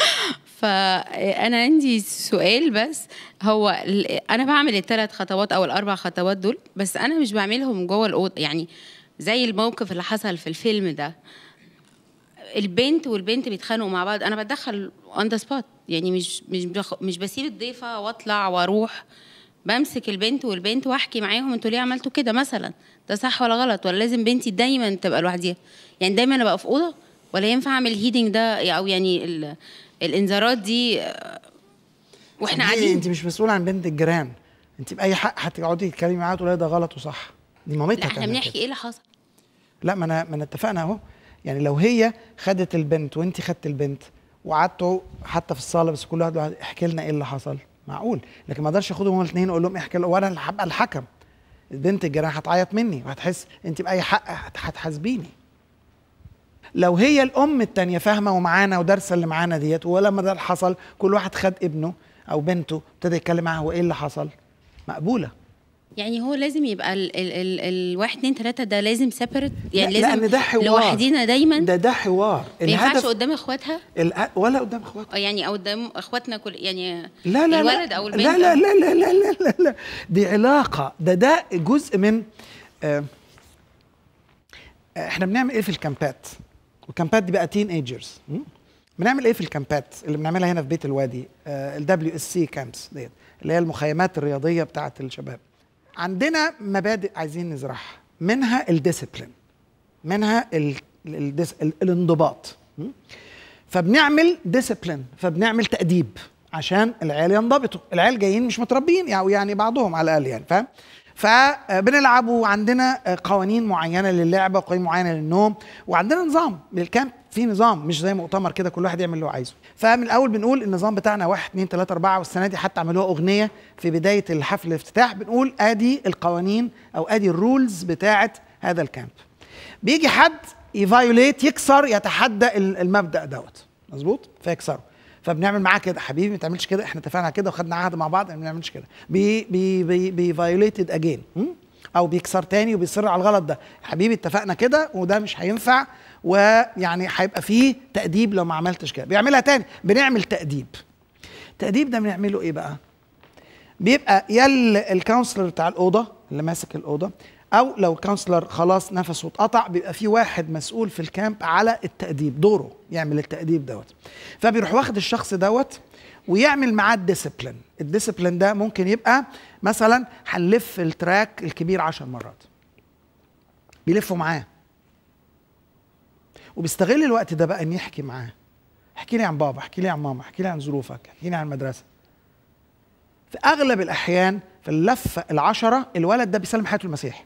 فانا عندي سؤال بس هو ال- انا بعمل الثلاث خطوات او الاربع خطوات دول بس انا مش بعملهم جوه الاوضه يعني زي الموقف اللي حصل في الفيلم ده البنت والبنت بيتخانقوا مع بعض انا بتدخل اون ذا سبوت يعني مش مش بخ... مش بسيب الضيفه واطلع واروح بمسك البنت والبنت واحكي معاهم انتوا ليه عملتوا كده مثلا ده صح ولا غلط ولا لازم بنتي دايما تبقى لوحديها يعني دايما ابقى في اوضه ولا ينفع اعمل هيدنج ده او يعني ال... الانذارات دي آه، واحنا دي قاعدين انت مش مسؤوله عن بنت الجيران انت باي حق هتقعدي تتكلمي معاها تقولي ده غلط وصح دي مامتها لا احنا تعمل بنحكي كده. ايه اللي حصل لا ما انا ما انا اتفقنا اهو يعني لو هي خدت البنت وانت خدت البنت وقعدتوا حتى في الصاله بس كل واحد واحد احكي لنا ايه اللي حصل معقول لكن ما اقدرش اخدهم هما الاثنين اقول لهم احكي لهم وانا اللي هبقى الحكم البنت الجيران هتعيط مني وهتحس انت باي حق هت- هتحاسبيني لو هي الام التانية فاهمه ومعانا ودارسه اللي معانا ديت ولما ده حصل كل واحد خد ابنه او بنته ابتدى يتكلم معاها هو ايه اللي حصل مقبوله يعني هو لازم يبقى ال ال ال الواحد اتنين تلاته ده لازم سيبريت يعني لا، لازم لان ده حوار لوحدينا دايما ده ده حوار ما ينفعش الهدف قدام اخواتها الأ- ولا قدام اخواتها أو يعني او قدام اخواتنا كل يعني لا لا الولد لا او البنت لا لا لا لا لا لا لا, لا. دي علاقة ده ده جزء من آه آه، احنا بنعمل ايه في الكامبات والكامبات دي بقى تين ايجرز بنعمل ايه في الكامبات اللي بنعملها هنا في بيت الوادي الدبليو اس سي كامبس ديت اللي هي المخيمات الرياضية بتاعة الشباب عندنا مبادئ عايزين نزرعها منها الديسيبلين منها ال ال ال الانضباط م? فبنعمل ديسيبلين فبنعمل تأديب عشان العيال ينضبطوا العيال جايين مش متربيين يعني يعني بعضهم على الاقل يعني فاهم فبنلعب وعندنا قوانين معينه للعبه وقوانين معينه للنوم وعندنا نظام الكامب في نظام مش زي مؤتمر كده كل واحد يعمل اللي هو عايزه فمن الاول بنقول النظام بتاعنا واحد اتنين تلاته اربعه والسنه دي حتى عملوها اغنيه في بدايه الحفل الافتتاح بنقول ادي القوانين او ادي الرولز بتاعه هذا الكامب بيجي حد يفايوليت يكسر يتحدى ال- المبدا دوت مظبوط فيكسره فبنعمل معاه كده حبيبي ما تعملش كده احنا اتفقنا على كده وخدنا عهد مع بعض ما بنعملش كده بي بي بي بي فايوليتد اجين او بيكسر تاني وبيصر على الغلط ده حبيبي اتفقنا كده وده مش هينفع ويعني هيبقى فيه تأديب لو ما عملتش كده بيعملها تاني بنعمل تأديب التأديب ده بنعمله ايه بقى بيبقى يا ال- الكونسلر بتاع الاوضه اللي ماسك الاوضه او لو الكونسلر خلاص نفسه اتقطع بيبقى في واحد مسؤول في الكامب على التاديب دوره يعمل التاديب دوت فبيروح واخد الشخص دوت ويعمل معاه الديسيبلين الديسيبلين ده ممكن يبقى مثلا هنلف التراك الكبير عشر مرات بيلفوا معاه وبيستغل الوقت ده بقى ان يحكي معاه احكي لي عن بابا احكي لي عن ماما احكي لي عن ظروفك احكي لي عن المدرسه في اغلب الاحيان في اللفه العشره الولد ده بيسلم حياته المسيح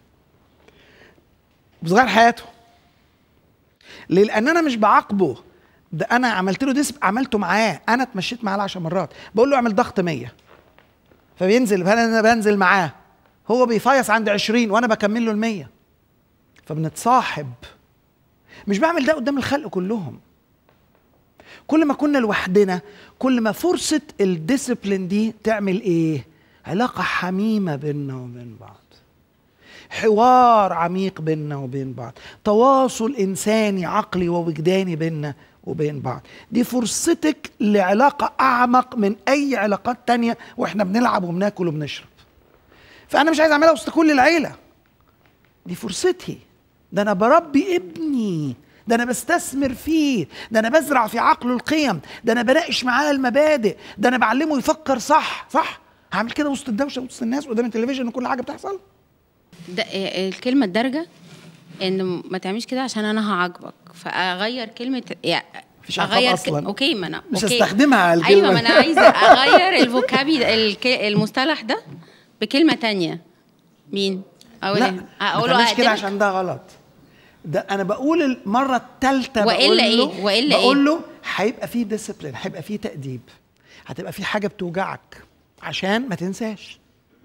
بصغير حياته ليه؟ لان انا مش بعاقبه ده انا عملت له ديسب عملته معاه انا اتمشيت معاه 10 مرات بقول له اعمل ضغط 100 فبينزل انا بنزل معاه هو بيفيص عند 20 وانا بكمل له ال 100 فبنتصاحب مش بعمل ده قدام الخلق كلهم كل ما كنا لوحدنا كل ما فرصة الديسيبلين دي تعمل ايه علاقة حميمة بيننا وبين بعض حوار عميق بيننا وبين بعض تواصل إنساني عقلي ووجداني بيننا وبين بعض دي فرصتك لعلاقة أعمق من أي علاقات تانية وإحنا بنلعب وبناكل وبنشرب فأنا مش عايز أعملها وسط كل العيلة دي فرصتي ده أنا بربي ابني ده انا بستثمر فيه ده انا بزرع في عقله القيم ده انا بناقش معاه المبادئ ده انا بعلمه يفكر صح صح هعمل كده وسط الدوشه وسط الناس قدام التلفزيون وكل حاجه بتحصل ده آه، الكلمه الدارجه ان ما تعملش كده عشان انا هعاقبك فاغير كلمه يعني مفيش عقاب اغير أصلاً. ك... اوكي ما انا مش أوكي. هستخدمها على الكلمة. ايوه ما انا عايزه اغير الفوكابي الك... المصطلح ده بكلمه تانية مين اقول لا إيه؟ ما اقول له تعملش كده أقدمك؟ عشان ده غلط ده انا بقول المره الثالثه وإلا بقول إيه؟ له وإلا بقول إيه؟ له هيبقى فيه ديسيبلين هيبقى فيه تاديب هتبقى فيه حاجه بتوجعك عشان ما تنساش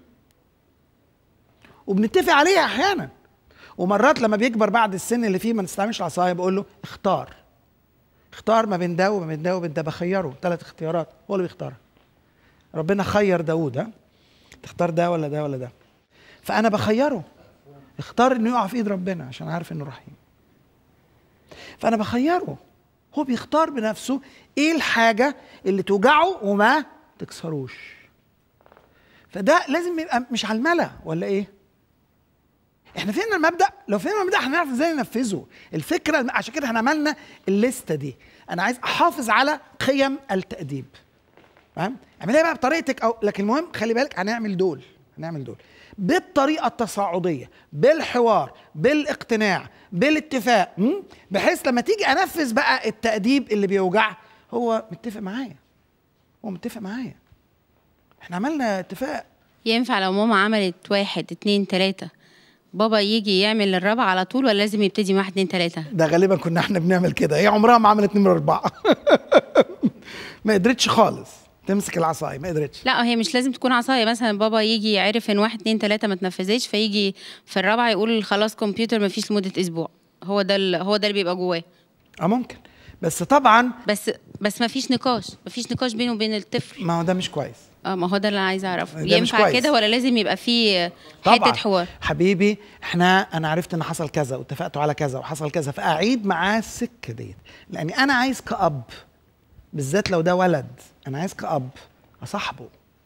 وبنتفق عليها احيانا ومرات لما بيكبر بعد السن اللي فيه ما نستعملش العصايه بقول له اختار اختار ما بين ده وما بين ده وبين ده بخيره ثلاث اختيارات هو اللي بيختارها ربنا خير داوود ها تختار ده ولا ده ولا ده فانا بخيره اختار انه يقع في ايد ربنا عشان عارف انه رحيم فانا بخيره هو بيختار بنفسه ايه الحاجه اللي توجعه وما تكسروش فده لازم يبقى مش على الملا ولا ايه احنا فهمنا المبدا لو فهمنا المبدا هنعرف ازاي ننفذه الفكره عشان كده احنا عملنا الليسته دي انا عايز احافظ على قيم التاديب فاهم اعملها بقى بطريقتك او لكن المهم خلي بالك هنعمل دول هنعمل دول بالطريقه التصاعديه بالحوار بالاقتناع بالاتفاق م? بحيث لما تيجي انفذ بقى التاديب اللي بيوجع هو متفق معايا هو متفق معايا احنا عملنا اتفاق ينفع لو ماما عملت واحد اتنين تلاتة بابا يجي يعمل الرابعة على طول ولا لازم يبتدي من واحد اتنين تلاتة ده غالبا كنا احنا بنعمل كده هي عمرها ما عملت نمرة أربعة ما قدرتش خالص تمسك العصاية ما قدرتش لا هي مش لازم تكون عصاية مثلا بابا يجي يعرف ان واحد اتنين تلاتة ما تنفذتش فيجي في الرابعة يقول خلاص كمبيوتر ما فيش لمدة اسبوع هو ده ال- هو ده اللي بيبقى جواه اه ممكن بس طبعا بس بس ما فيش نقاش ما فيش نقاش بينه وبين الطفل ما هو ده مش كويس اه ما هو ده اللي انا عايزه اعرفه ده مش ينفع كويس. كده ولا لازم يبقى فيه طبعا حته حوار حبيبي احنا انا عرفت ان حصل كذا واتفقتوا على كذا وحصل كذا فاعيد معاه السكه ديت لاني انا عايز كاب بالذات لو ده ولد انا عايز كاب اصاحبه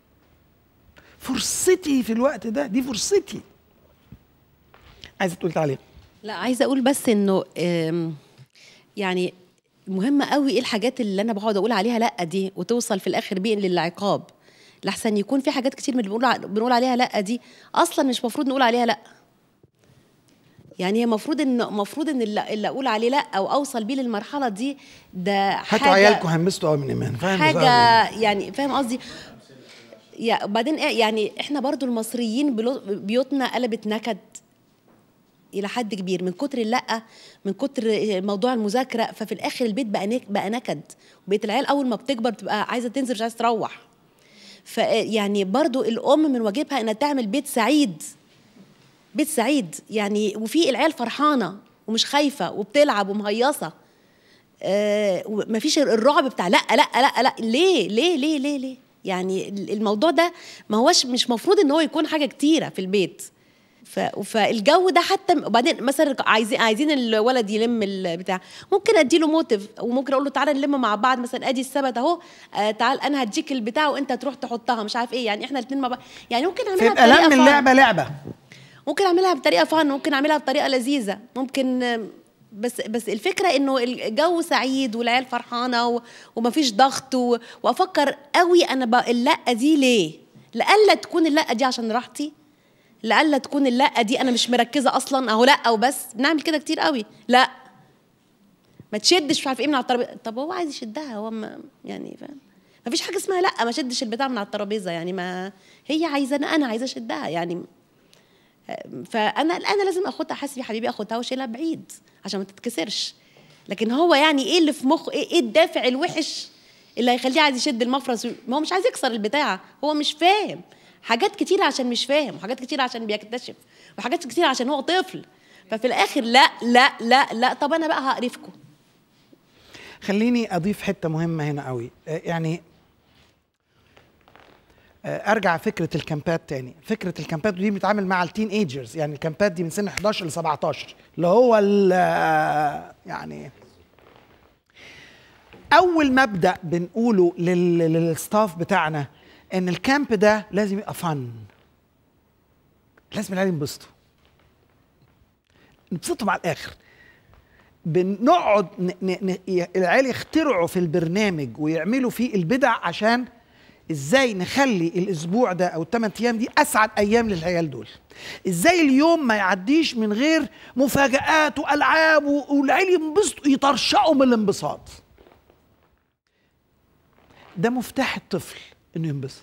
فرصتي في الوقت ده دي فرصتي عايزه تقول تعليق لا عايزه اقول بس انه آم، يعني مهم قوي ايه الحاجات اللي انا بقعد اقول عليها لا دي وتوصل في الاخر بيه للعقاب لحسن يكون في حاجات كتير من اللي بنقول ع- بنقول عليها لا دي اصلا مش مفروض نقول عليها لا يعني هي المفروض ان المفروض ان اللي, اللي اقول عليه لا او اوصل بيه للمرحله دي ده هاتوا عيالكم هنبسطوا قوي من ايمان فاهم حاجه بصراحة؟ يعني فاهم قصدي يا وبعدين إيه يعني احنا برضو المصريين بلو- بيوتنا قلبت نكد الى حد كبير من كتر اللقه من كتر موضوع المذاكره ففي الاخر البيت بقى نك بقى نكد وبقيت العيال اول ما بتكبر بتبقى عايزه تنزل مش عايزه تروح فيعني برضو الام من واجبها انها تعمل بيت سعيد بيت سعيد يعني وفي العيال فرحانه ومش خايفه وبتلعب ومهيصه آه مفيش الرعب بتاع لا لا لا لا ليه ليه ليه ليه ليه يعني الموضوع ده ما هوش مش مفروض ان هو يكون حاجه كتيره في البيت ف... فالجو ده حتى وبعدين مثلا عايزين عايزين الولد يلم البتاع ممكن اديله موتيف وممكن اقول له تعالى نلم مع بعض مثلا ادي السبت اهو آه تعال انا هديك البتاع وانت تروح تحطها مش عارف ايه يعني احنا الاثنين مع بعض يعني ممكن اعملها تبقى بطريقه لم fun. اللعبه لعبه ممكن اعملها بطريقه فن ممكن اعملها بطريقه لذيذه ممكن آم، بس بس الفكره انه الجو سعيد والعيال فرحانه و- ومفيش ضغط و- وافكر قوي انا بقى اللقه دي ليه لألا تكون اللقه دي عشان راحتي لألا تكون اللقه دي انا مش مركزه اصلا اهو لا وبس بنعمل كده كتير قوي لا ما تشدش مش عارف ايه من على الترابيزه طب هو عايز يشدها هو ما يعني فاهم ما فيش حاجه اسمها لا ما شدش البتاع من على الترابيزه يعني ما هي عايزه انا انا عايزه اشدها يعني فانا انا لازم اخدها حاسب يا حبيبي اخدها واشيلها بعيد عشان ما تتكسرش لكن هو يعني ايه اللي في مخه ايه, إيه الدافع الوحش اللي هيخليه عايز يشد المفرس ما هو مش عايز يكسر البتاع هو مش فاهم حاجات كتير عشان مش فاهم وحاجات كتير عشان بيكتشف وحاجات كتير عشان هو طفل ففي الاخر لا لا لا لا طب انا بقى هقرفكم خليني اضيف حته مهمه هنا قوي آه، يعني آه، ارجع فكره الكامبات تاني فكره الكامبات دي بتتعامل مع التين ايجرز يعني الكامبات دي من سن 11 ل 17 اللي هو ال- آه، يعني اول مبدا بنقوله لل- للستاف بتاعنا ان الكامب ده لازم يبقى فن لازم العيال ينبسطوا نبسطهم على الاخر بنقعد ن... ن... ن... ي- العيال يخترعوا في البرنامج ويعملوا فيه البدع عشان ازاي نخلي الاسبوع ده او الثمان ايام دي اسعد ايام للعيال دول ازاي اليوم ما يعديش من غير مفاجآت والعاب و- والعيال ينبسطوا يطرشقوا من الانبساط ده مفتاح الطفل انه ينبسط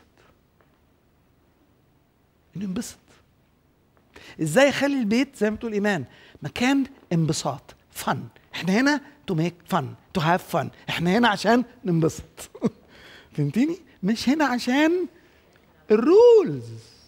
انه ينبسط ازاي اخلي البيت زي ما بتقول ايمان مكان انبساط فن احنا هنا تو ميك فن تو هاف فن احنا هنا عشان ننبسط فهمتيني مش هنا عشان الرولز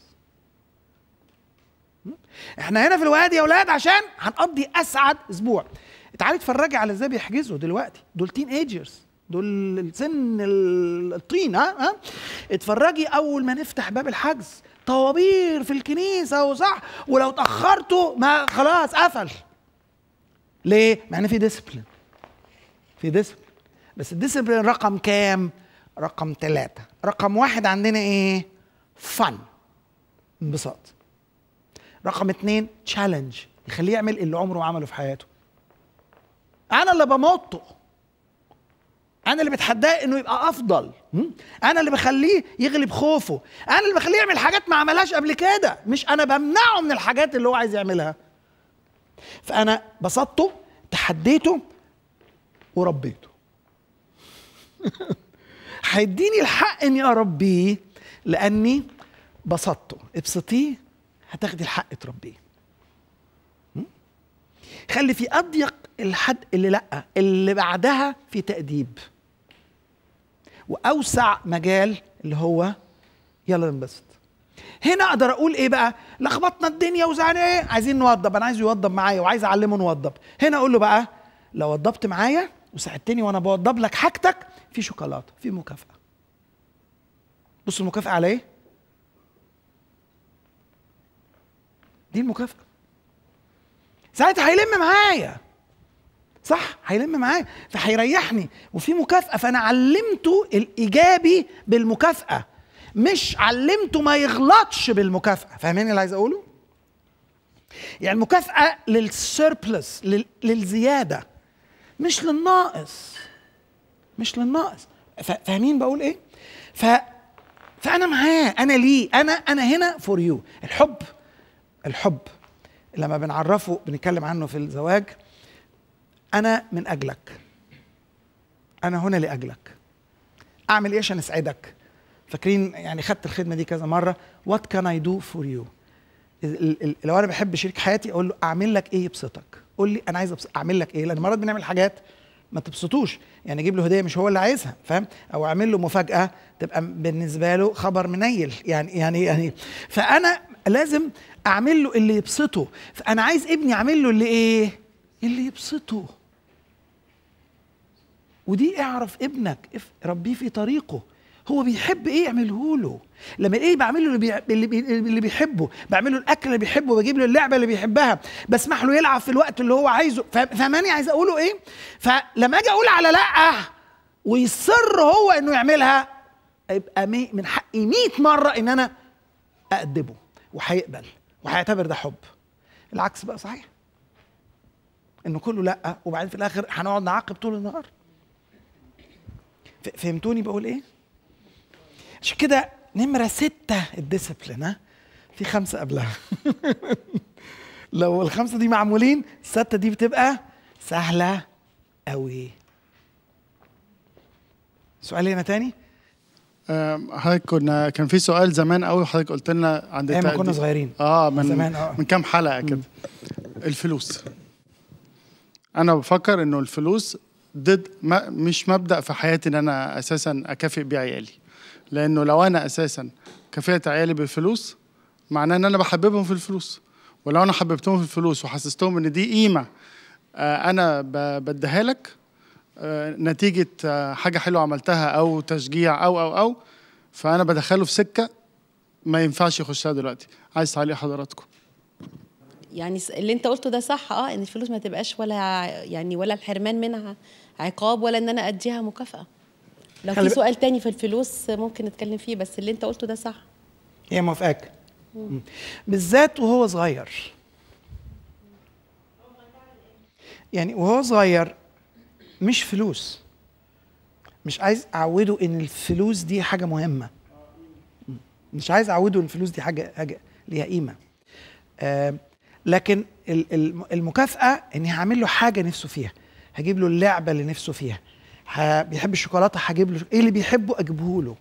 احنا هنا في الوادي يا اولاد عشان هنقضي اسعد اسبوع تعالي اتفرجي على ازاي بيحجزوا دلوقتي دول تين ايجرز دول سن ال- الطين ها ها اتفرجي اول ما نفتح باب الحجز طوابير في الكنيسه وصح ولو اتاخرتوا ما خلاص قفل ليه؟ مع ان في ديسبلين في ديسبلين بس الديسبلين رقم كام؟ رقم ثلاثة رقم واحد عندنا ايه؟ فن انبساط رقم اتنين تشالنج يخليه يعمل اللي عمره ما عمله في حياته انا اللي بمطه انا اللي بتحداه انه يبقى افضل م? انا اللي بخليه يغلب خوفه انا اللي بخليه يعمل حاجات ما عملهاش قبل كده مش انا بمنعه من الحاجات اللي هو عايز يعملها فانا بسطته تحديته وربيته هيديني الحق اني اربيه لاني بسطته ابسطيه هتاخدي الحق تربيه م? خلي في اضيق الحد اللي لا اللي بعدها في تأديب واوسع مجال اللي هو يلا ننبسط هنا اقدر اقول ايه بقى لخبطنا الدنيا وزعنا ايه عايزين نوضب انا عايزه يوضب معايا وعايز اعلمه نوضب هنا اقول له بقى لو وضبت معايا وساعدتني وانا بوضب لك حاجتك في شوكولاته في مكافاه بص المكافاه على ايه دي المكافاه ساعتها هيلم معايا صح هيلم معايا فهيريحني وفي مكافاه فانا علمته الايجابي بالمكافاه مش علمته ما يغلطش بالمكافاه فاهمين اللي عايز اقوله يعني المكافاه للسيربلس لل... للزياده مش للناقص مش للناقص ف... فاهمين بقول ايه ف فانا معاه انا ليه انا انا هنا فور يو الحب الحب لما بنعرفه بنتكلم عنه في الزواج انا من اجلك انا هنا لاجلك اعمل ايه عشان اسعدك فاكرين يعني خدت الخدمه دي كذا مره وات كان اي دو فور يو لو انا بحب شريك حياتي اقول له اعمل لك ايه يبسطك قول لي انا عايز أبسط. اعمل لك ايه لان مرات بنعمل حاجات ما تبسطوش يعني اجيب له هديه مش هو اللي عايزها فاهم او اعمل له مفاجاه تبقى بالنسبه له خبر منيل يعني يعني يعني فانا لازم اعمل له اللي يبسطه فانا عايز ابني اعمل له اللي ايه اللي يبسطه ودي اعرف ابنك ربيه في طريقه هو بيحب ايه اعمله له لما ايه بعمل له اللي, بي... اللي, بي... اللي بيحبه بعمل له الاكل اللي بيحبه بجيب له اللعبه اللي بيحبها بسمح له يلعب في الوقت اللي هو عايزه فماني عايز اقوله ايه فلما اجي اقول على لا ويصر هو انه يعملها يبقى مي... من حقي 100 مره ان انا اادبه وهيقبل وهيعتبر ده حب العكس بقى صحيح انه كله لا وبعدين في الاخر هنقعد نعاقب طول النهار فهمتوني بقول ايه عشان كده نمرة ستة الديسبلين ها في خمسة قبلها لو الخمسة دي معمولين الستة دي بتبقى سهلة قوي سؤال هنا تاني حضرتك كنا كان في سؤال زمان قوي حضرتك قلت لنا عند ايام ما كنا صغيرين اه من زمان اه من كام حلقه كده الفلوس انا بفكر انه الفلوس ضد ما مش مبدا في حياتي ان انا اساسا اكافئ بيه عيالي لانه لو انا اساسا كافئت عيالي بالفلوس معناه ان انا بحببهم في الفلوس ولو انا حببتهم في الفلوس وحسستهم ان دي قيمه آه انا بديها لك آه نتيجه آه حاجه حلوه عملتها او تشجيع او او او فانا بدخله في سكه ما ينفعش يخشها دلوقتي عايز تعليق حضراتكم يعني اللي انت قلته ده صح اه ان الفلوس ما تبقاش ولا يعني ولا الحرمان منها عقاب ولا ان انا اديها مكافاه لو في سؤال تاني في الفلوس ممكن نتكلم فيه بس اللي انت قلته ده صح هي موافقاك بالذات وهو صغير يعني وهو صغير مش فلوس مش عايز اعوده ان الفلوس دي حاجه مهمه مش عايز اعوده ان الفلوس دي حاجه حاجه ليها قيمه آه لكن المكافاه اني هعمل له حاجه نفسه فيها هجيب له اللعبه اللي نفسه فيها بيحب الشوكولاته هجيب له ايه اللي بيحبه اجيبه له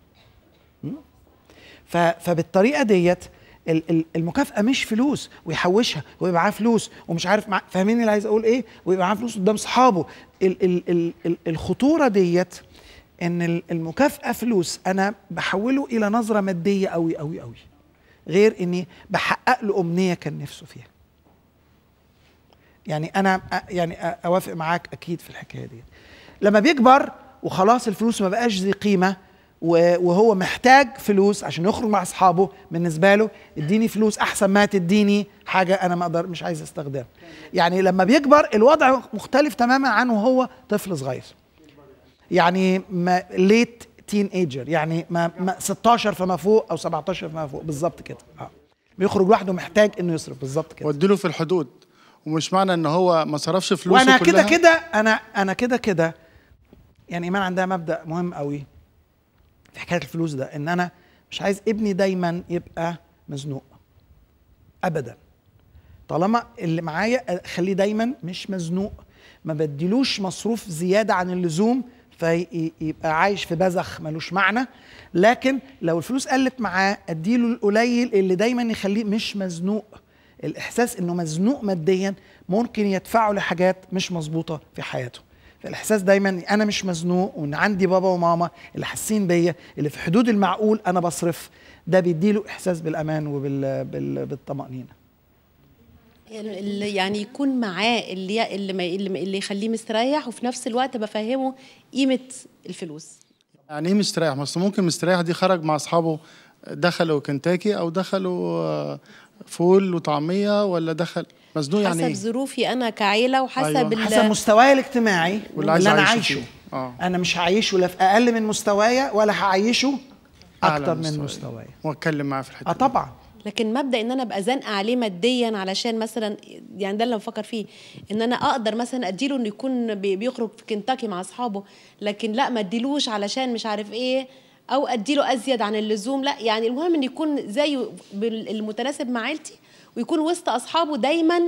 فبالطريقه ديت المكافاه مش فلوس ويحوشها ويبقى معاه فلوس ومش عارف مع... فاهمين اللي عايز اقول ايه ويبقى معاه فلوس قدام اصحابه الخطوره ديت ان المكافاه فلوس انا بحوله الى نظره ماديه قوي قوي قوي غير اني بحقق له امنيه كان نفسه فيها يعني انا يعني اوافق معاك اكيد في الحكايه دي لما بيكبر وخلاص الفلوس ما بقاش ذي قيمه وهو محتاج فلوس عشان يخرج مع اصحابه بالنسبه له اديني فلوس احسن ما تديني حاجه انا ما اقدر مش عايز استخدمها يعني لما بيكبر الوضع مختلف تماما عنه وهو طفل صغير يعني ليت تين ايجر يعني ما, ما 16 فما فوق او 17 فما فوق بالظبط كده اه بيخرج لوحده محتاج انه يصرف بالظبط كده واديله في الحدود ومش معنى ان هو ما صرفش فلوسه وانا كده كلها كده انا انا كده كده يعني ايمان عندها مبدا مهم قوي في حكايه الفلوس ده ان انا مش عايز ابني دايما يبقى مزنوق ابدا طالما اللي معايا خليه دايما مش مزنوق ما بديلوش مصروف زياده عن اللزوم فيبقى عايش في بذخ ملوش معنى لكن لو الفلوس قلت معاه اديله القليل اللي دايما يخليه مش مزنوق الاحساس انه مزنوق ماديا ممكن يدفعه لحاجات مش مظبوطه في حياته فالاحساس دايما انا مش مزنوق وان عندي بابا وماما اللي حاسين بيا اللي في حدود المعقول انا بصرف ده بيديله احساس بالامان وبالطمانينه اللي يعني يكون معاه اللي اللي ما- اللي اللي يخليه مستريح وفي نفس الوقت بفهمه قيمه الفلوس يعني ايه مستريح ما أصل ممكن مستريح دي خرج مع اصحابه دخلوا كنتاكي او دخلوا آه، فول وطعميه ولا دخل مزنوق يعني حسب ايه ظروفي انا كعيله وحسب أيوة. ال- حسب مستواي الاجتماعي واللي عايز اللي انا أعيشه عايشه فيه. اه انا مش هعيشه لا في اقل من مستوايا ولا هعيشه أعلى اكتر من مستواي. مستوايا واتكلم معاه في الحته اه دي. طبعا لكن مبدا ان انا ابقى زنقه عليه ماديا علشان مثلا يعني ده اللي بفكر فيه ان انا اقدر مثلا اديله انه يكون بي- بيخرج في كنتاكي مع اصحابه لكن لا ما اديلوش علشان مش عارف ايه او اديله ازيد عن اللزوم لا يعني المهم ان يكون زيه بال- المتناسب مع عيلتي ويكون وسط اصحابه دايما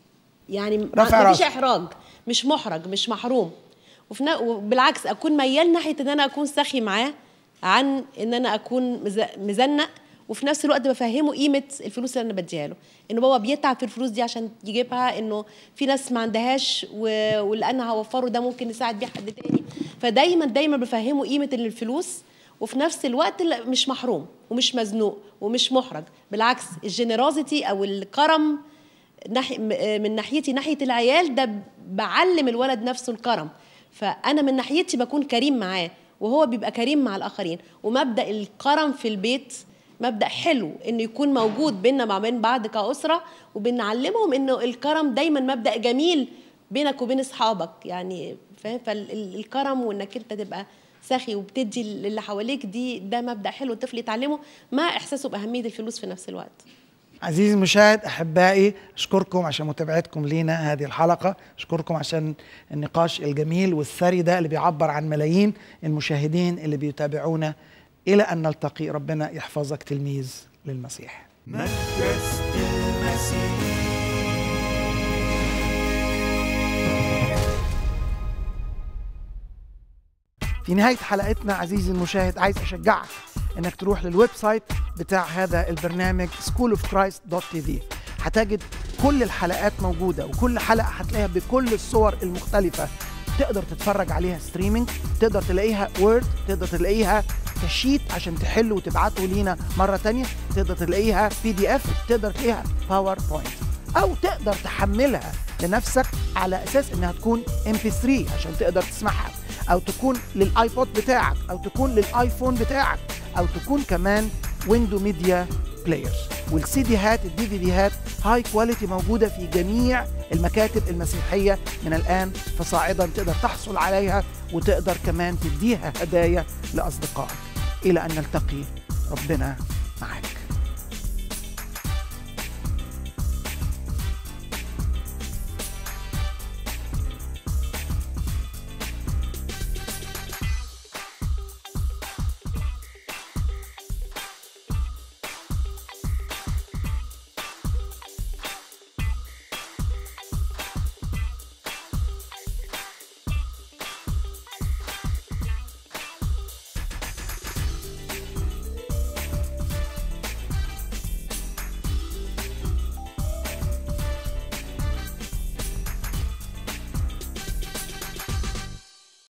يعني رافع ما فيش راسه. احراج مش محرج مش محروم وفي نا- وبالعكس اكون ميال ناحيه ان انا اكون سخي معاه عن ان انا اكون مز- مزنق وفي نفس الوقت بفهمه قيمه الفلوس اللي انا بديها له انه بابا بيتعب في الفلوس دي عشان يجيبها انه في ناس ما عندهاش و... واللي انا هوفره ده ممكن نساعد بيه حد تاني فدايما دايما بفهمه قيمه الفلوس وفي نفس الوقت لا- مش محروم ومش مزنوق ومش محرج بالعكس الجينيروزيتي او الكرم ناحي م- من ناحيتي ناحيه العيال ده بعلم الولد نفسه الكرم فانا من ناحيتي بكون كريم معاه وهو بيبقى كريم مع الاخرين ومبدا الكرم في البيت مبدا حلو انه يكون موجود بيننا مع بين بعض كاسره وبنعلمهم انه الكرم دايما مبدا جميل بينك وبين اصحابك يعني فاهم فالكرم وانك انت تبقى سخي وبتدي للي حواليك دي ده مبدا حلو الطفل يتعلمه مع احساسه باهميه الفلوس في نفس الوقت عزيزي المشاهد احبائي اشكركم عشان متابعتكم لينا هذه الحلقه اشكركم عشان النقاش الجميل والثري ده اللي بيعبر عن ملايين المشاهدين اللي بيتابعونا الى ان نلتقي ربنا يحفظك تلميذ للمسيح مدرسة المسيح في نهاية حلقتنا عزيزي المشاهد عايز أشجعك إنك تروح للويب سايت بتاع هذا البرنامج schoolofchrist.tv هتجد كل الحلقات موجودة وكل حلقة هتلاقيها بكل الصور المختلفة تقدر تتفرج عليها ستريمينج تقدر تلاقيها وورد تقدر تلاقيها كشيت عشان تحله وتبعته لينا مرة تانية تقدر تلاقيها بي دي اف تقدر تلاقيها باوربوينت او تقدر تحملها لنفسك على اساس انها تكون ام بي 3 عشان تقدر تسمعها او تكون للايبود بتاعك او تكون للايفون بتاعك او تكون كمان ويندو ميديا بلايرز والسي ديهات الدي في ديهات هاي كواليتي موجوده في جميع المكاتب المسيحيه من الان فصاعدا تقدر تحصل عليها وتقدر كمان تديها هدايا لاصدقائك الى ان نلتقي ربنا معاك